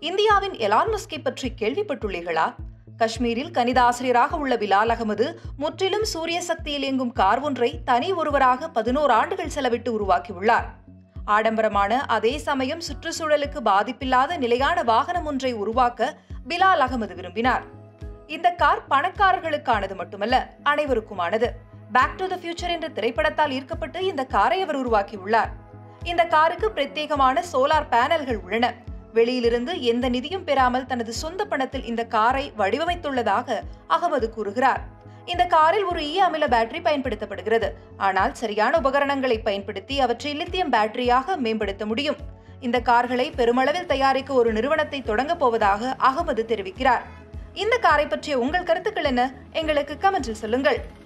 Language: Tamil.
இந்தியாவின் எலான் மஸ்கை பற்றி கேள்விப்பட்டுள்ளீர்களா காஷ்மீரில் கணித ஆசிரியராக உள்ள பிலால் அகமது முற்றிலும் சூரிய சக்தியில் இயங்கும் கார் ஒன்றை தனி ஒருவராக பதினோரு ஆண்டுகள் செலவிட்டு உருவாக்கியுள்ளார் ஆடம்பரமான அதே சமயம் சுற்றுச்சூழலுக்கு பாதிப்பில்லாத நிலையான வாகனம் ஒன்றை உருவாக்க பிலால் அகமது விரும்பினார் இந்த கார் பணக்காரர்களுக்கானது மட்டுமல்ல அனைவருக்குமானது பேக் டு த ஃபியூச்சர் என்ற திரைப்படத்தால் ஈர்க்கப்பட்டு இந்த காரை அவர் உருவாக்கியுள்ளார் இந்த காருக்கு பிரத்யேகமான சோலார் பேனல்கள் உள்ளன வெளியிலிருந்து எந்த நிதியும் பெறாமல் தனது சொந்த பணத்தில் இந்த காரை வடிவமைத்துள்ளதாக அகமது கூறுகிறார் இந்த காரில் ஒரு ஈய அமில பேட்டரி பயன்படுத்தப்படுகிறது ஆனால் சரியான உபகரணங்களை பயன்படுத்தி அவற்றை லித்தியம் பேட்டரியாக மேம்படுத்த முடியும் இந்த கார்களை பெருமளவில் தயாரிக்க ஒரு நிறுவனத்தை தொடங்கப் போவதாக அகமது தெரிவிக்கிறார் இந்த காரை பற்றிய உங்கள் கருத்துக்கள் என்ன எங்களுக்கு கமெண்டில் சொல்லுங்கள்